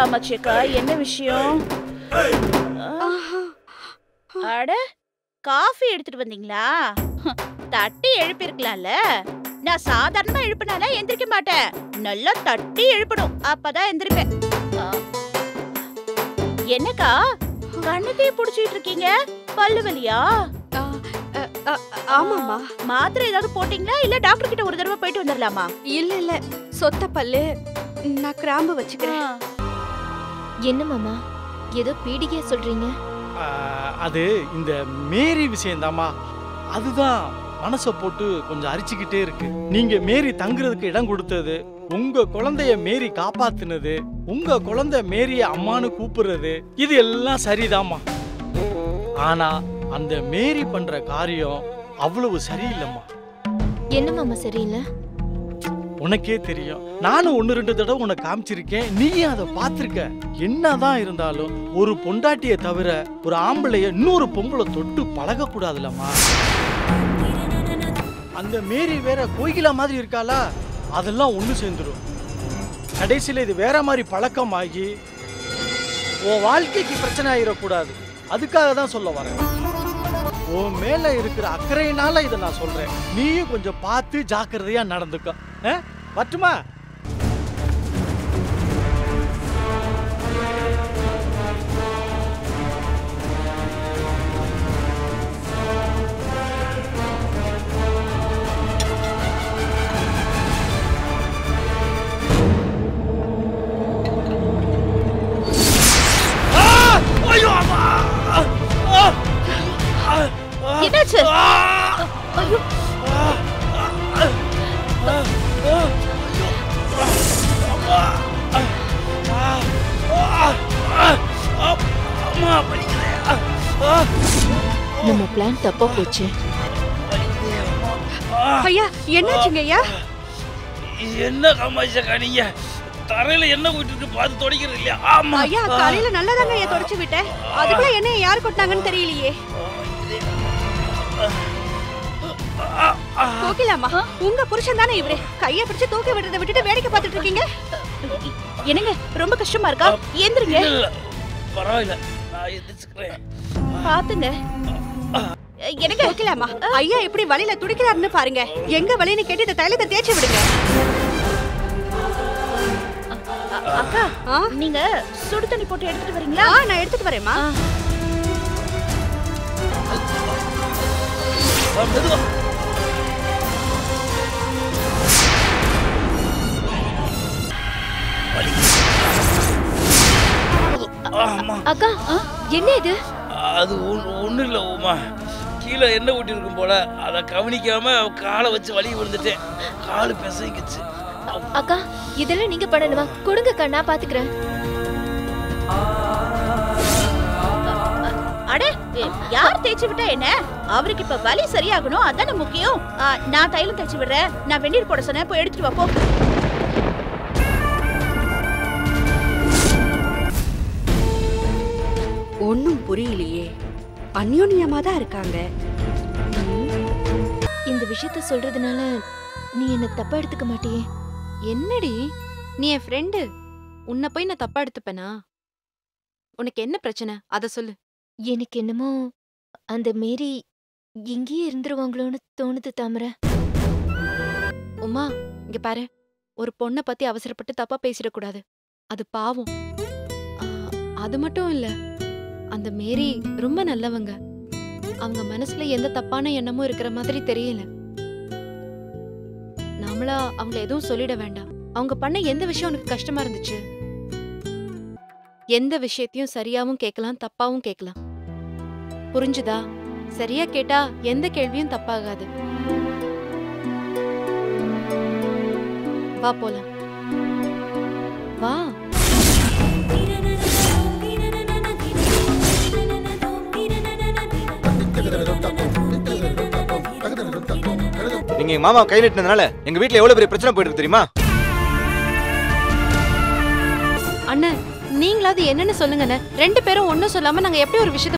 காமாட்சியக்கா என்ன விஷயம் அட காஃபி எடுத்துட்டு வந்தீங்களா ஹம், தட்டி எழுப்பியிருக்கலாம்ல நான் சாதாரணமா எழுப்பினால எந்திரிக்க மாட்டேன் நல்லா தட்டி எழுப்பணும் அப்பதான் எந்திரிப்பேன் ஆ. என்னக்கா கண்ணத்தையே புடிச்சிட்டு இருக்கீங்க பல்லு வலியா ஆ, அ, அ, ஆமாம்மா மாத்திரை ஏதாவது போட்டீங்களா இல்ல டாக்டர் கிட்ட ஒரு தடவை போயிட்டு வந்துடலாமா இல்ல இல்ல சொத்த பல்லு நான் கிராம்பு வச்சுக்கிறேன் என்ன மாமா ஏதோ பீடிகையா சொல்றீங்க ஆ, அது இந்த மேரி விஷயம்தாம்மா அதுதான் மனசை போட்டு கொஞ்சம் அரிச்சுக்கிட்டே இருக்கு நீங்க மேரி தங்குறதுக்கு இடம் கொடுத்தது உங்க குழந்தைய மேரி காப்பாத்துனது உங்க குழந்தை மேரிய அம்மான்னு கூப்பிடுறது இது எல்லாம் சரிதாம்மா ஆனா அந்த மேரி பண்ற காரியம் அவ்வளவு சரியில்லைம்மா என்ன மாமா சரியில்லை உனக்கே தெரியும் நானும் ஒன்று ரெண்டு தடவை உனக்கு காமிச்சிருக்கேன் நீயும் அதை பார்த்துருக்க என்னதான் இருந்தாலும் ஒரு பொண்டாட்டியை தவிர ஒரு ஆம்பளைய இன்னொரு பொம்பளை தொட்டு பழகக்கூடாதுல்லம்மா அந்த மேரி வேற கோகிலா மாதிரி இருக்காளா அதெல்லாம் ஒன்று சேர்ந்துடும் கடைசியில் இது வேற மாதிரி பழக்கமாகி உன் வாழ்க்கைக்கு பிரச்சனை ஆயிடக்கூடாது அதுக்காக தான் சொல்ல வரேன் உன் மேல இருக்கிற அக்கறையினால இதை நான் சொல்றேன் நீயும் கொஞ்சம் பார்த்து ஜாக்கிரதையா நடந்துக்க ஆ? வரட்டுமா ஆ! ஐயோ, அம்மா! ஆ! ஆ! ஆ! என்னாச்சு? ஆ! ஐயோ அம்மா வலிக்குதே. ஆ, நம்ம பிளான் தப்பா போச்சு வலிக்குதே, அம்மா. ஆ, ஐயா என்னாச்சுங்க ஐயா என்ன காமாட்சியக்கா நீங்க தரையில என்ன போயிட்டு இருக்கு பார்த்து தொடக்கிறது இல்லையா ஆமா ஐயா காலையில நல்லதாங்க ஐயா தொடச்சு விட்டேன் அதுக்குள்ள என்ன யார் கொட்டினாங்கன்னு தெரியலையே கோகிலாமா உங்க புருஷன் தானே இவரு கைய பிடிச்சு தூக்கி விடுறதை விட்டுட்டு வேடிக்கை பார்த்துட்டு இருக்கீங்க என்னங்க ரொம்ப கஷ்டமா இருக்கா எந்திரிங்க இல்ல, இல்ல, பரவாயில்ல நான் எந்திரிச்சுக்கிறேன் பாத்துங்க எனக்கு கோகிலாமா ஐயா எப்படி வலியில துடிக்கிறாருன்னு பாருங்க எங்க வலின்னு கேட்டு இந்த தைலத்தை தேய்ச்சி விடுங்க அக்கா ஆ? நீங்க சுடு தண்ணி போட்டு எடுத்துட்டு ஆ வரீங்களா நான் எடுத்துட்டு வரேம்மா ஆ, மெதுவா ஆமா அக்கா என்ன இது அது ஒன்றும் இல்லை உமா கீழே எண்ணெய் ஊட்டி இருக்கும் போல அதை கவனிக்காம காலை வச்சு வலி விழுந்துட்டேன் காலு பிசைக்குச்சு அக்கா இதெல்லாம் நீங்க பண்ணணுமா கொடுங்கக்கா நான் பாத்துக்கிறேன் அட எ- யார் தேய்ச்சி விட்டா என்ன அவருக்கு இப்ப வலி சரியாகணும் அதானே முக்கியம் ஆ, நான் தைலம் தேய்ச்சி விடுறேன் நான் வெந்நீர் போட சொன்னேன் போய் எடுத்துட்டு வா போ ஒன்னும் புரியலையே அந்யோன்யமா தான் இருக்காங்க இந்த விஷயத்த சொல்றதுனால நீ என்ன தப்பா எடுத்துக்க மாட்டியே என்னடி நீ என் ஃப்ரெண்டு உன்னை போய் நான் தப்பா எடுத்துப்பேனா உனக்கு என்ன பிரச்சனை அத சொல்லு எனக்கு என்னமோ அந்த மேரி இங்கேயே இருந்துருவாங்களோன்னு தோணுது தாமர உமா இங்க பாரு ஒரு பொண்ணை பத்தி அவசரப்பட்டு தப்பா பேசிடக்கூடாது அது பாவம் ஆ, அது மட்டும் இல்ல அந்த மேரி ரொம்ப நல்லவங்க அவங்க மனசுல எந்த தப்பான எண்ணமும் இருக்கிற மாதிரி தெரியல நாமளா அவங்கள எதுவும் சொல்லிட வேண்டாம் அவங்க பண்ண எந்த விஷயம் உனக்கு கஷ்டமா இருந்துச்சு எந்த விஷயத்தையும் சரியாவும் கேட்கலாம் தப்பாவும் கேட்கலாம் புரிஞ்சுதா சரியா கேட்டா எந்த கேள்வியும் தப்பாகாது வா போலாம் வா நீங்க எங்க மாமா கை நீட்டினதுனால எங்க வீட்ல எவ்வளவு பெரிய பிரச்சனை போயிட்டு இருக்கு தெரியுமா அண்ணன் நீங்களாவது என்னன்னு சொல்லுங்கண்ணே ரெண்டு பேரும் ஒன்னும் சொல்லாம நாங்க எப்படி ஒரு விஷயத்த